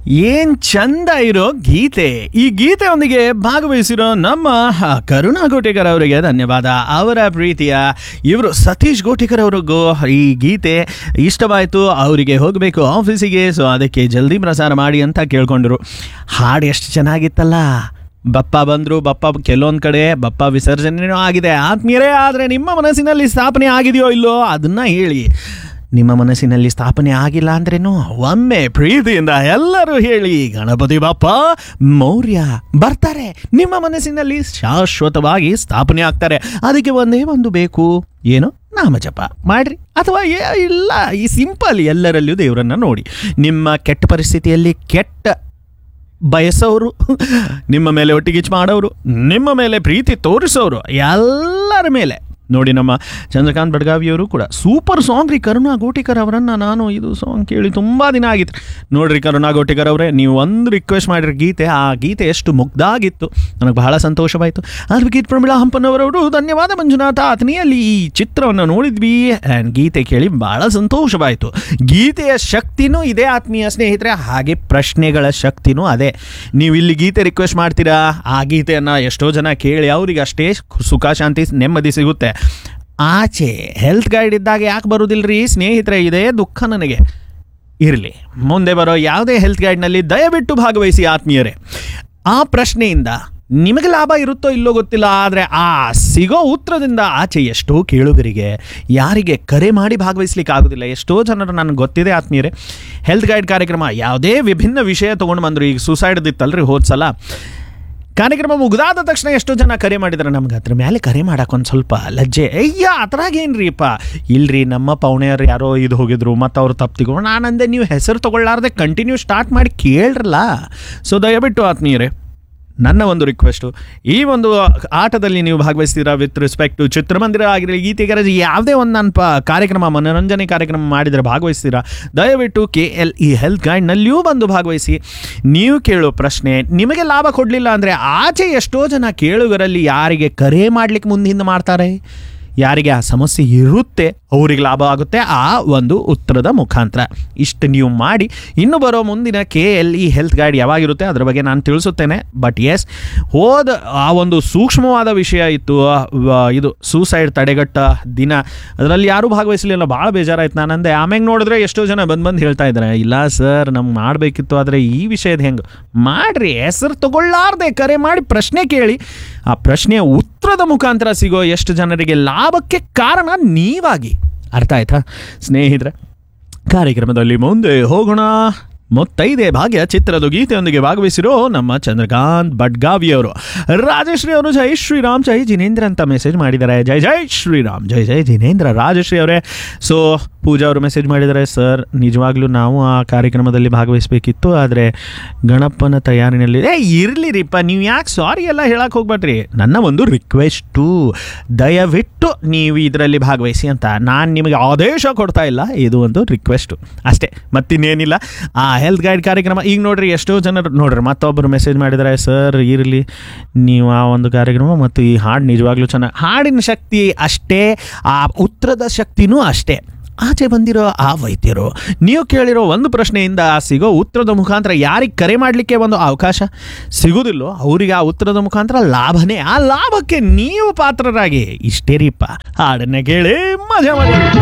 ಏನ್ ಚಂದ ಇರೋ ಗೀತೆ ಈ ಗೀತೆಯೊಂದಿಗೆ ಭಾಗವಹಿಸಿರೋ ನಮ್ಮ ಆ, ಕರುಣಾ ಗೋಟೇಕರ್ ಅವರಿಗೆ ಧನ್ಯವಾದ ಅವರ ಪ್ರೀತಿಯ ಇವರು ಸತೀಶ್ ಗೋಟೇಕರ್ ಅವ್ರಿಗೂ ಈ ಗೀತೆ ಇಷ್ಟವಾಯಿತು ಅವರಿಗೆ ಹೋಗಬೇಕು ಆಫೀಸಿಗೆ ಸೊ ಅದಕ್ಕೆ ಜಲ್ದಿ ಪ್ರಸಾರ ಮಾಡಿ ಅಂತ ಕೇಳ್ಕೊಂಡ್ರು ಹಾಡು ಎಷ್ಟು ಚೆನ್ನಾಗಿತ್ತಲ್ಲ ಬಪ್ಪ ಬಂದರು ಬಪ್ಪ ಕೆಲವೊಂದು ಕಡೆ ಬಪ್ಪ ವಿಸರ್ಜನೆಯೂ ಆಗಿದೆ ಆತ್ಮೀಯರೇ ಆದರೆ ನಿಮ್ಮ ಮನಸ್ಸಿನಲ್ಲಿ ಸ್ಥಾಪನೆ ಆಗಿದೆಯೋ ಇಲ್ಲೋ ಅದನ್ನ ಹೇಳಿ ನಿಮ್ಮ ಮನಸ್ಸಿನಲ್ಲಿ ಸ್ಥಾಪನೆ ಆಗಿಲ್ಲ ಅಂದ್ರೇನು ಒಮ್ಮೆ ಪ್ರೀತಿಯಿಂದ ಎಲ್ಲರೂ ಹೇಳಿ ಗಣಪತಿ ಬಪ್ಪ ಮೌರ್ಯ ಬರ್ತಾರೆ ನಿಮ್ಮ ಮನಸ್ಸಿನಲ್ಲಿ ಶಾಶ್ವತವಾಗಿ ಸ್ಥಾಪನೆ ಆಗ್ತಾರೆ ಅದಕ್ಕೆ ಒಂದೇ ಒಂದು ಬೇಕು ಏನು ನಾಮಜಪ ಮಾಡ್ರಿ ಅಥವಾ ಏ- ಇಲ್ಲ ಈ ಸಿಂಪಲ್ ಎಲ್ಲರಲ್ಲಿಯೂ ದೇವರನ್ನ ನೋಡಿ ನಿಮ್ಮ ಕೆಟ್ಟ ಪರಿಸ್ಥಿತಿಯಲ್ಲಿ ಕೆಟ್ಟ ಬಯಸೋರು ನಿಮ್ಮ ಮೇಲೆ ಒಟ್ಟಿಗಿಚ್ ಮಾಡೋರು ನಿಮ್ಮ ಮೇಲೆ ಪ್ರೀತಿ ತೋರಿಸೋರು ಎಲ್ಲರ ಮೇಲೆ ನೋಡಿ ನಮ್ಮ ಚಂದ್ರಕಾಂತ್ ಬಡ್ಗಾವಿಯವರು ಕೂಡ ಸೂಪರ್ ಸಾಂಗ್ ರೀ ಕರುಣಾ ಗೋಟಿಕರ್ ಅವರನ್ನು ನಾನು ಇದು ಸಾಂಗ್ ಕೇಳಿ ತುಂಬ ದಿನ ಆಗಿತ್ತು ನೋಡ್ರಿ ಕರುಣಾ ಗೋಟಿಕರ್ ಅವರೇ ನೀವು ಒಂದು ರಿಕ್ವೆಸ್ಟ್ ಮಾಡಿರಿ ಗೀತೆ ಆ ಗೀತೆ ಎಷ್ಟು ಮುಗ್ಧಾಗಿತ್ತು ನನಗೆ ಬಹಳ ಸಂತೋಷವಾಯಿತು ಅದ್ರ ಗೀತ್ ಪ್ರಮಿಳಾ ಹಂಪನವರವರು ಧನ್ಯವಾದ ಮಂಜುನಾಥ ಆತನಿಯಲ್ಲಿ ಈ ಚಿತ್ರವನ್ನು ನೋಡಿದ್ವಿ ಆ್ಯಂಡ್ ಗೀತೆ ಕೇಳಿ ಬಹಳ ಸಂತೋಷವಾಯಿತು ಗೀತೆಯ ಶಕ್ತಿನೂ ಇದೆ ಆತ್ಮೀಯ ಸ್ನೇಹಿತರೆ ಹಾಗೆ ಪ್ರಶ್ನೆಗಳ ಶಕ್ತಿನೂ ಅದೇ ನೀವು ಇಲ್ಲಿ ಗೀತೆ ರಿಕ್ವೆಸ್ಟ್ ಮಾಡ್ತೀರಾ ಆ ಗೀತೆಯನ್ನು ಎಷ್ಟೋ ಜನ ಕೇಳಿ ಅವರಿಗೆ ಅಷ್ಟೇ ಸುಖ ಶಾಂತಿ ನೆಮ್ಮದಿ ಸಿಗುತ್ತೆ ಆಚೆ ಹೆಲ್ತ್ ಗೈಡ್ ಇದ್ದಾಗ ಯಾಕೆ ಬರೋದಿಲ್ರಿ ಸ್ನೇಹಿತರೆ ಇದೇ ದುಃಖ ನನಗೆ ಇರಲಿ ಮುಂದೆ ಬರೋ ಯಾವುದೇ ಹೆಲ್ತ್ ಗೈಡ್ನಲ್ಲಿ ದಯವಿಟ್ಟು ಭಾಗವಹಿಸಿ ಆತ್ಮೀಯರೇ ಆ ಪ್ರಶ್ನೆಯಿಂದ ನಿಮಗೆ ಲಾಭ ಇರುತ್ತೋ ಇಲ್ಲೋ ಗೊತ್ತಿಲ್ಲ ಆದರೆ ಆ ಸಿಗೋ ಉತ್ತರದಿಂದ ಆಚೆ ಎಷ್ಟೋ ಕೇಳುಗರಿಗೆ ಯಾರಿಗೆ ಕರೆ ಮಾಡಿ ಭಾಗವಹಿಸ್ಲಿಕ್ಕೆ ಆಗೋದಿಲ್ಲ ಎಷ್ಟೋ ಜನರು ನನಗೆ ಗೊತ್ತಿದೆ ಆತ್ಮೀಯರೇ ಹೆಲ್ತ್ ಗೈಡ್ ಕಾರ್ಯಕ್ರಮ ಯಾವುದೇ ವಿಭಿನ್ನ ವಿಷಯ ತೊಗೊಂಡು ಬಂದರು ಈಗ ಸುಸೈಡ್ದಿತ್ತಲ್ರಿ ಹೋದ ಸಲ ಕಾರ್ಯಕ್ರಮ ಮುಗ್ದಾದ ತಕ್ಷಣ ಎಷ್ಟೋ ಜನ ಕರೆ ಮಾಡಿದ್ದಾರೆ ನಮ್ಗೆ ಅದ್ರ ಮೇಲೆ ಕರೆ ಮಾಡಕ್ಕೆ ಒಂದು ಸ್ವಲ್ಪ ಲಜ್ಜೆ ಅಯ್ಯ ಅದ್ರಾಗೇನ್ರಿಪ್ಪ ಇಲ್ರಿ ನಮ್ಮ ಪೌಣೆಯರು ಯಾರೋ ಇದು ಹೋಗಿದ್ರು ಮತ್ತು ಅವ್ರು ತಪ್ಪು ತಗೊಂಡು ನಾನಂದೆ ನೀವು ಹೆಸರು ತೊಗೊಳ್ಳಾರ್ದೆ ಕಂಟಿನ್ಯೂ ಸ್ಟಾರ್ಟ್ ಮಾಡಿ ಕೇಳ್ರಲ್ಲ ಸೊ ದಯವಿಟ್ಟು ಆತ್ಮೀಯರೇ ನನ್ನ ಒಂದು ರಿಕ್ವೆಸ್ಟು ಈ ಒಂದು ಆಟದಲ್ಲಿ ನೀವು ಭಾಗವಹಿಸ್ತೀರಾ ವಿತ್ ರೆಸ್ಪೆಕ್ಟ್ ಟು ಚಿತ್ರಮಂದಿರ ಆಗಿರಲಿ ಗೀತೆ ಗ್ಯಾರೇಜ್ ಯಾವುದೇ ಒಂದು ನಾನು ಪ ಕಾರ್ಯಕ್ರಮ ಮನೋರಂಜನೆ ಕಾರ್ಯಕ್ರಮ ಮಾಡಿದರೆ ಭಾಗವಹಿಸ್ತೀರಾ ದಯವಿಟ್ಟು ಕೆ ಎಲ್ ಇ ಹೆಲ್ತ್ ಗೈಡ್ನಲ್ಲಿಯೂ ಬಂದು ಭಾಗವಹಿಸಿ ನೀವು ಕೇಳೋ ಪ್ರಶ್ನೆ ನಿಮಗೆ ಲಾಭ ಕೊಡಲಿಲ್ಲ ಅಂದರೆ ಆಚೆ ಎಷ್ಟೋ ಜನ ಕೇಳುಗರಲ್ಲಿ ಯಾರಿಗೆ ಕರೆ ಮಾಡ್ಲಿಕ್ಕೆ ಮುಂದೆ ಹಿಂದೆ ಮಾಡ್ತಾರೆ ಯಾರಿಗೆ ಆ ಸಮಸ್ಯೆ ಇರುತ್ತೆ ಅವರಿಗೆ ಲಾಭ ಆಗುತ್ತೆ ಆ ಒಂದು ಉತ್ತರದ ಮುಖಾಂತರ ಇಷ್ಟು ನೀವು ಮಾಡಿ ಇನ್ನು ಬರೋ ಮುಂದಿನ K L E health guide ಯಾವಾಗಿರುತ್ತೆ ಅದರ ಬಗ್ಗೆ ನಾನು ತಿಳಿಸುತ್ತೇನೆ ಬಟ್ ಎಸ್ ಹೋದ ಆ ಒಂದು ಸೂಕ್ಷ್ಮವಾದ ವಿಷಯ ಇತ್ತು ಆ, ವ- ಇದು ಸೂಸೈಡ್ ತಡೆಗಟ್ಟ ದಿನ ಅದರಲ್ಲಿ ಯಾರೂ ಭಾಗವಹಿಸಲಿಲ್ಲ ಭಾಳ ಬೇಜಾರಾಯ್ತು ನಾನಂದೆ ಆಮ್ಯಾಗ ನೋಡಿದ್ರೆ ಎಷ್ಟೋ ಜನ ಬಂದು ಬಂದು ಹೇಳ್ತಾ ಇದ್ದಾರೆ ಇಲ್ಲ ಸರ್ ನಮ್ಗೆ ಮಾಡಬೇಕಿತ್ತು ಆದರೆ ಈ ವಿಷಯದ ಹೆಂಗೆ ಮಾಡ್ರಿ ಹೆಸರು ತಗೊಳ್ಳಾರ್ದೆ ಕರೆ ಮಾಡಿ ಪ್ರಶ್ನೆ ಕೇಳಿ ಆ ಪ್ರಶ್ನೆಯ ಉತ್ತರದ ಮುಖಾಂತರ ಸಿಗೋ ಎಷ್ಟು ಜನರಿಗೆ ಲಾಭಕ್ಕೆ ಕಾರಣ ನೀವಾಗಿ ಅರ್ಥ ಆಯ್ತಾ ಸ್ನೇಹಿತರೆ ಕಾರ್ಯಕ್ರಮದಲ್ಲಿ ಮುಂದೆ ಹೋಗೋಣ ಮೊತ್ತೈದೆ ಭಾಗ್ಯ ಚಿತ್ರದ ಗೀತೆಯೊಂದಿಗೆ ಭಾಗವಹಿಸಿರೋ ನಮ್ಮ ಚಂದ್ರಕಾಂತ್ ಬಡ್ಗಾವಿಯವರು ರಾಜಶ್ರೀ ಅವರು ಜೈ ಶ್ರೀರಾಮ್ ಜೈ ಜಿನೇಂದ್ರ ಅಂತ ಮೆಸೇಜ್ ಮಾಡಿದ್ದಾರೆ ಜೈ ಜೈ ಶ್ರೀರಾಮ್ ಜೈ ಜೈ ಜಿನೇಂದ್ರ ರಾಜಶ್ರೀ ಅವರೇ ಸೊ ಪೂಜಾ ಅವರು ಮೆಸೇಜ್ ಮಾಡಿದ್ದಾರೆ ಸರ್ ನಿಜವಾಗ್ಲೂ ನಾವು ಆ ಕಾರ್ಯಕ್ರಮದಲ್ಲಿ ಭಾಗವಹಿಸಬೇಕಿತ್ತು ಆದರೆ ಗಣಪನ ತಯಾರಿನಲ್ಲಿ ಏ ಇರಲಿ ರೀಪ್ಪ ನೀವು ಯಾಕೆ ಸಾರಿ ಎಲ್ಲ ಹೇಳಕ್ಕೆ ಹೋಗ್ಬೇಡ್ರಿ ನನ್ನ ಒಂದು ರಿಕ್ವೆಸ್ಟು ದಯವಿಟ್ಟು ನೀವು ಇದರಲ್ಲಿ ಭಾಗವಹಿಸಿ ಅಂತ ನಾನು ನಿಮಗೆ ಆದೇಶ ಕೊಡ್ತಾ ಇಲ್ಲ ಇದು ಒಂದು ರಿಕ್ವೆಸ್ಟು ಅಷ್ಟೇ ಮತ್ತಿನ್ನೇನಿಲ್ಲ ಆ ಹೆಲ್ತ್ ಗೈಡ್ ಕಾರ್ಯಕ್ರಮ ಈಗ ನೋಡ್ರಿ ಎಷ್ಟೋ ಜನರು ನೋಡ್ರಿ ಮತ್ತೊಬ್ಬರು ಮೆಸೇಜ್ ಮಾಡಿದ್ದಾರೆ ಸರ್ ಇರಲಿ ನೀವು ಆ ಒಂದು ಕಾರ್ಯಕ್ರಮ ಮತ್ತು ಈ ಹಾಡು ನಿಜವಾಗ್ಲೂ ಚೆನ್ನಾಗಿ ಹಾಡಿನ ಶಕ್ತಿ ಅಷ್ಟೇ ಆ ಉತ್ತರದ ಶಕ್ತಿನೂ ಅಷ್ಟೇ ಆಚೆ ಬಂದಿರೋ ಆ ವೈದ್ಯರು ನೀವು ಕೇಳಿರೋ ಒಂದು ಪ್ರಶ್ನೆಯಿಂದ ಸಿಗೋ ಉತ್ತರದ ಮುಖಾಂತರ ಯಾರಿಗೆ ಕರೆ ಮಾಡಲಿಕ್ಕೆ ಒಂದು ಅವಕಾಶ ಸಿಗೋದಿಲ್ಲೋ ಅವರಿಗೆ ಆ ಉತ್ತರದ ಮುಖಾಂತರ ಲಾಭನೇ ಆ ಲಾಭಕ್ಕೆ ನೀವು ಪಾತ್ರರಾಗಿ ಇಷ್ಟೇ ರೀಪ ಹಾಡನ್ನ ಕೇಳಿ ಮಜಾ ಮಾಡಿ